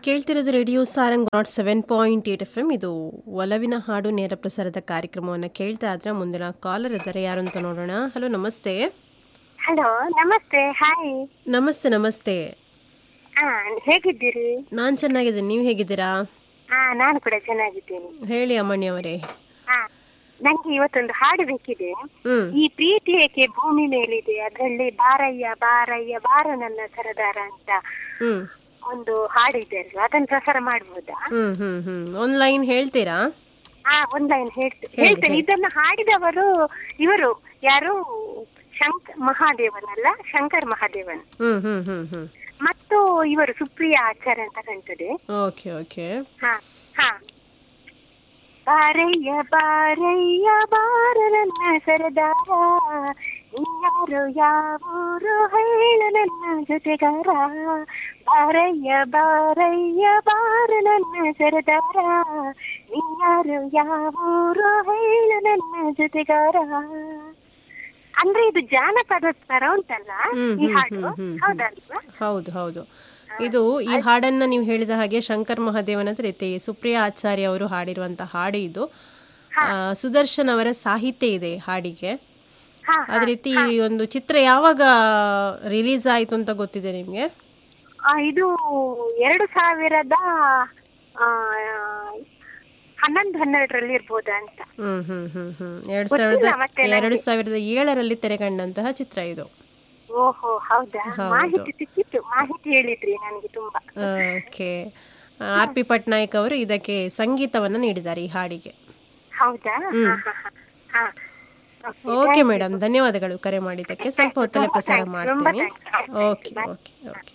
ಕೇಳ್ತಿರೋದು radio Sarang nought seven point eight F M ಇದು ಒಲವಿನ ಹಾಡು ನೇರ ಪ್ರಸಾರದ ಕಾರ್ಯಕ್ರಮವನ್ನು ಕೇಳ್ತಾ ಇದ್ರೆ ಮುಂದಿನ ಕಾಲರ್ ಇದ್ದಾರೆ ಯಾರು ಅಂತ ನೋಡೋಣ ಹಲೋ ನಮಸ್ತೆ ಹಲೋ ನಮಸ್ತೆ ಹಾಯ್ ನಮಸ್ತೆ ನಮಸ್ತೆ ಹಾ ಹೇಗಿದ್ದೀರಿ ನಾನು ಚೆನ್ನಾಗಿದ್ದೀನಿ ನೀವು ಹೇಗಿದ್ದೀರಾ ಹಾ ನಾನು ಕೂಡ ಚೆನ್ನಾಗಿದ್ದೇನೆ ಹೇಳಿ ಅಮ್ಮಣ್ಣಿ ಅವರೇ ಹಾ ನಂಗೆ ಇವತ್ತೊಂದು ಹಾಡು ಬೇಕಿದೆ ಹ್ಞೂ ಈ ಪ್ರೀತಿ ಏಕೆ ಭೂಮಿ ಮೇಲಿದೆ ಅದರಲ್ಲಿ ಬಾರಯ್ಯ ಬಾರಯ್ಯ ಬಾರ ನನ್ನ ಸರದಾರ ಅಂತ ಹ್ಞೂ ಒಂದು ಹಾಡು ಇದೆ ಅಲ್ವಾ ಅದನ್ನು ಪ್ರಸಾರ ಮಾಡ್ಬೋದಾ ಹ್ಞೂ ಹ್ಞೂ ಹ್ಞೂ ಒಂದು ಲೈನ್ ಹೇಳ್ತೀರಾ ಹಾ ಒಂದ್ ಲೈನ್ ಹೇಳ್ತೇನೆ ಹೇಳ್ತೇನೆ ಇದನ್ನ ಹಾಡಿದವರು ಇವರು ಯಾರು ಶಂಕ ಮಹಾದೇವನಲ್ಲ ಶಂಕರ್ ಮಹಾದೇವನ್ ಹ್ಞೂ ಹ್ಞೂ ಹ್ಞೂ ಹ್ಞೂ ಮತ್ತು ಇವರು ಸುಪ್ರಿಯಾ ಆಚಾರ್ಯ ಅಂತ ಕಾಣ್ತದೆ ಓಕೆ ಓಕೆ ಹಾ ಹಾ ಬಾರಯ್ಯ ಬಾರಯ್ಯ ಬಾರ ನನ್ನ ಸರದಾರ ನೀಯಾರು ಯಾವೂರು ಹೇಳು ನನ್ನ ಜೊತೆಗಾರ ಬಾರಯ್ಯ ಬಾರಯ್ಯ ಬಾರ ನನ್ನ ಸರದಾರ ನೀಯಾರು ಯಾವೂರು ಹೇಳು ನನ್ನ ಜೊತೆಗಾರ ಅಂದ್ರೆ ಇದು ಜಾನಪದ ತರ ಉಂಟಲ್ಲ ಹ್ಮ್, ಈ ಹ್ಮ್, ಹಾಡು ಹ್ಮ್, ಹ್ಮ್, ಹ್ಮ್. ಹೌದಲ್ವಾ ಹೌದು ಹೌದು ಇದು ಈ ಹಾಡನ್ನ ನೀವು ಹೇಳಿದ ಹಾಗೆ ಶಂಕರ್ ಮಹಾದೇವನ ಹತ್ರ ಇತ್ತೆ ಸುಪ್ರಿಯಾ ಆಚಾರ್ಯ ಅವರು ಹಾಡಿರುವಂತ ಹಾಡು ಇದು ಆ, ಸುದರ್ಶನ್ ಅವರ ಸಾಹಿತ್ಯ ಇದೆ ಈ ಹಾಡಿಗೆ ಹಾ ಅದೇ ರೀತಿ ಈ ಒಂದು ಚಿತ್ರ ಯಾವಾಗ ರಿಲೀಸ್ ಆಯ್ತು ಅಂತ ಗೊತ್ತಿದೆ ನಿಮ್ಗೆ ಆ, ಇದು ಎರಡು ಸಾವಿರದ ಆ, ಹನ್ನೊಂದು ಹನ್ನೆರಡರಲ್ಲಿ ಇರ್ಬೋದಾ ಅಂತ ಹ್ಮ್ ಹ್ಮ್ ಹ್ಮ್ ಹ್ಮ್ ಎರಡ್ ಗೊತ್ತಿಲ್ಲ ಸಾವಿರದ ಮತ್ತೆ ಎರಡು ಸಾವಿರದ ಏಳರಲ್ಲಿ ತೆರೆಕಂಡಂತಹ ಚಿತ್ರ ಇದು ಓಹೋ ಹೌದಾ ಮಾಹಿತಿ ಸಿಕ್ಕಿತ್ತು ಮಾಹಿತಿ ಹೇಳಿದ್ರಿ ನನಗೆ ತುಂಬಾ ಓಕೆ ಆರ್ ಪಿ ಪಟ್ನಾಯಕ್ ಅವರು ಇದಕ್ಕೆ ಸಂಗೀತವನ್ನ ನೀಡಿದ್ದಾರೆ ಈ ಹಾಡಿಗೆ ಹೌದಾ ಹಾ, ಹಾ, ಹಾ. ಹಾ. Okay. ಓಕೆ ಮೇಡಮ್ ಧನ್ಯವಾದಗಳು ಕರೆ ಮಾಡಿದ್ದಕ್ಕೆ ಸ್ವಲ್ಪ ಹೊತ್ತಲ್ಲೇ ಪ್ರಸಾರ ಮಾಡ್ತೀನಿ thanks. Okay okay okay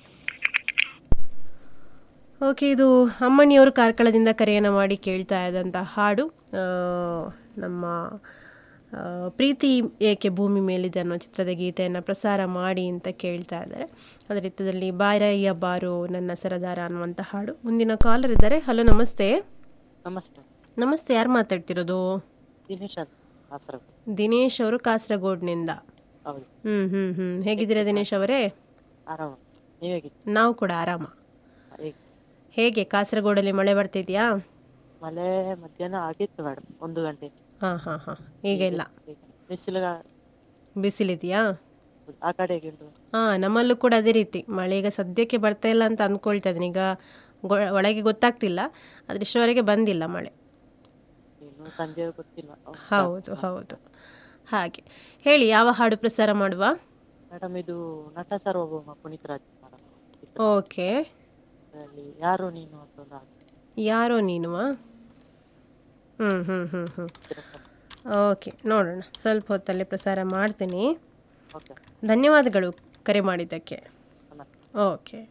okay ಇದು ಅಮ್ಮಣಿಯವರು ಕಾರ್ಕಳದಿಂದ ಕರೆಯನ್ನು ಮಾಡಿ ಕೇಳ್ತಾ ಇದ್ದಂಥ ಹಾಡು ಆ, ನಮ್ಮ ಆ, ಪ್ರೀತಿ ಏಕೆ ಭೂಮಿ ಮೇಲಿದೆ ಅನ್ನೋ ಚಿತ್ರದ ಗೀತೆಯನ್ನು ಪ್ರಸಾರ ಮಾಡಿ ಅಂತ ಕೇಳ್ತಾ ಇದ್ದಾರೆ ಅದೇ ರೀತಿಯಲ್ಲಿ ಬಾರಯ್ಯ ಬಾರೋ ನನ್ನ ಸರದಾರ ಅನ್ನುವಂಥ ಹಾಡು ಮುಂದಿನ ಕಾಲರ್ ಇದ್ದಾರೆ ಹಲೋ ನಮಸ್ತೆ ನಮಸ್ತೆ ನಮಸ್ತೆ ಯಾರು ಮಾತಾಡ್ತಿರೋದು ದಿನೇಶ್ ಅಂತ ಕಾಸರಗೋಡು ದಿನೇಶ್ ಅವರು ಕಾಸರಗೋಡ್ನಿಂದ ಹೌದು ಹ್ಮ್ ಹ್ಮ್ ಹ್ಮ್ ಹೇಗಿದ್ದೀರಾ ದಿನೇಶ್ ಅವರೇ ಆರಾಮ ನೀವು ಹೇಗಿದ್ದೀರಿ ನಾವು ಕೂಡ ಆರಾಮ ಹೇಗೆ ಹೇಗೆ ಕಾಸರಗೋಡಲ್ಲಿ ಮಳೆ ಬರ್ತಿದ್ಯಾ ಮಳೆ ಮಧ್ಯಾಹ್ನ ಆಗಿತ್ತು ಮೇಡಮ್ ಒಂದು ಗಂಟೆ ಹಾ ಹಾ ಹಾ ಈಗ ಇಲ್ಲ ಬಿಸಿಲು ಬಿಸಿಲಿದೆಯಾ ಆ ಕಡೆ ಹೇಗಿದ್ದು ಹಾ ನಮ್ಮಲ್ಲೂ ಕೂಡ ಅದೇ ರೀತಿ ಮಳೆ ಈಗ ಸದ್ಯಕ್ಕೆ ಬರ್ತಾ ಇಲ್ಲ ಅಂತ ಅಂದ್ಕೊಳ್ತಾ ಇದ್ದೀನಿ ಈಗ ಗೊ- ಒಳಗೆ ಗೊತ್ತಾಗ್ತಿಲ್ಲ ಆದ್ರೆ ಇಷ್ಟರವರೆಗೆ ಬಂದಿಲ್ಲ ಮಳೆ ಇನ್ನು ಸಂಜೆ ಗೊತ್ತಿಲ್ಲ ಹೌದು ಹೌದು ಹಾಗೆ ಹೇಳಿ ಯಾವ ಹಾಡು ಪ್ರಸಾರ ಮಾಡುವ ಮೇಡಮ್ ಇದು ನಟ ಸಾರ್ವಭೌಮ ಪುನೀತ್ ರಾಜ್ಕುಮಾರ್ ಅವರ ಓಕೆ ಚಿತ್ರದಲ್ಲಿ ಯಾರು ನೀನು ಅಂತ ಒಂದು ಹಾಡು. ಯಾರೋ ನೀನುವಾ ಹ್ಮ್ ಹ್ಮ್ ಹ್ಮ್ ಹ್ಮ್ ಓಕೆ ನೋಡೋಣ ಸ್ವಲ್ಪ ಹೊತ್ತಲ್ಲೇ ಪ್ರಸಾರ ಮಾಡ್ತೀನಿ ಓಕೆ ಧನ್ಯವಾದಗಳು ಕರೆ ಮಾಡಿದ್ದಕ್ಕೆ ನಮಸ್ತೆ ಓಕೆ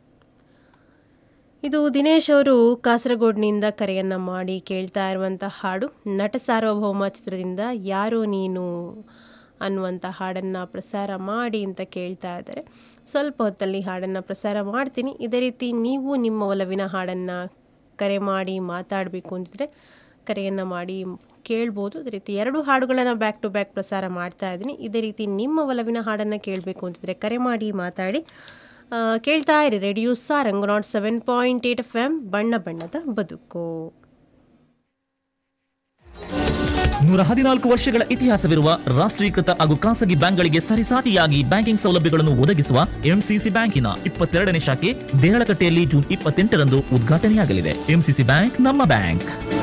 ಇದು ದಿನೇಶ್ ಅವರು ಕಾಸರಗೋಡ್ನಿಂದ ಕರೆಯನ್ನು ಮಾಡಿ ಕೇಳ್ತಾ ಇರುವಂಥ ಹಾಡು ನಟ ಸಾರ್ವಭೌಮ ಚಿತ್ರದಿಂದ ಯಾರೋ ನೀನು ಅನ್ನುವಂಥ ಹಾಡನ್ನು ಪ್ರಸಾರ ಮಾಡಿ ಅಂತ ಕೇಳ್ತಾ ಇದ್ದಾರೆ ಸ್ವಲ್ಪ ಹೊತ್ತಲ್ಲಿ ಹಾಡನ್ನು ಪ್ರಸಾರ ಮಾಡ್ತೀನಿ ಇದೇ ರೀತಿ ನೀವು ನಿಮ್ಮ ಒಲವಿನ ಹಾಡನ್ನು ಕರೆ ಮಾಡಿ ಮಾತಾಡಬೇಕು ಅಂತಿದ್ರೆ ಕರೆಯನ್ನು ಮಾಡಿ ಕೇಳ್ಬೋದು ಅದೇ ರೀತಿ ಎರಡು ಹಾಡುಗಳನ್ನು ಬ್ಯಾಕ್ ಟು ಬ್ಯಾಕ್ ಪ್ರಸಾರ ಮಾಡ್ತಾ ಇದ್ದೀನಿ ಇದೇ ರೀತಿ ನಿಮ್ಮ ಒಲವಿನ ಹಾಡನ್ನು ಕೇಳಬೇಕು ಅಂತಿದ್ರೆ ಕರೆ ಮಾಡಿ ಮಾತಾಡಿ ಆ, ಕೇಳ್ತಾ ಇರಿ radio Sarang nought seven point eight F M ಬಣ್ಣ ಬಣ್ಣದ ಬದುಕು ನೂರ ಹದಿನಾಲ್ಕು ವರ್ಷಗಳ ಇತಿಹಾಸವಿರುವ ರಾಷ್ಟ್ರೀಕೃತ ಹಾಗೂ ಖಾಸಗಿ ಬ್ಯಾಂಕ್ಗಳಿಗೆ ಸರಿಸಾಟಿಯಾಗಿ ಬ್ಯಾಂಕಿಂಗ್ ಸೌಲಭ್ಯಗಳನ್ನು ಒದಗಿಸುವ ಎಂಸಿಸಿ ಬ್ಯಾಂಕಿನ ಇಪ್ಪತ್ತೆರಡನೇ ಶಾಖೆ ದೇಹಳಕಟ್ಟೆಯಲ್ಲಿ ಜೂನ್ ಇಪ್ಪತ್ತೆಂಟರಂದು ಉದ್ಘಾಟನೆಯಾಗಲಿದೆ ಎಂಸಿಸಿ ಬ್ಯಾಂಕ್ ನಮ್ಮ ಬ್ಯಾಂಕ್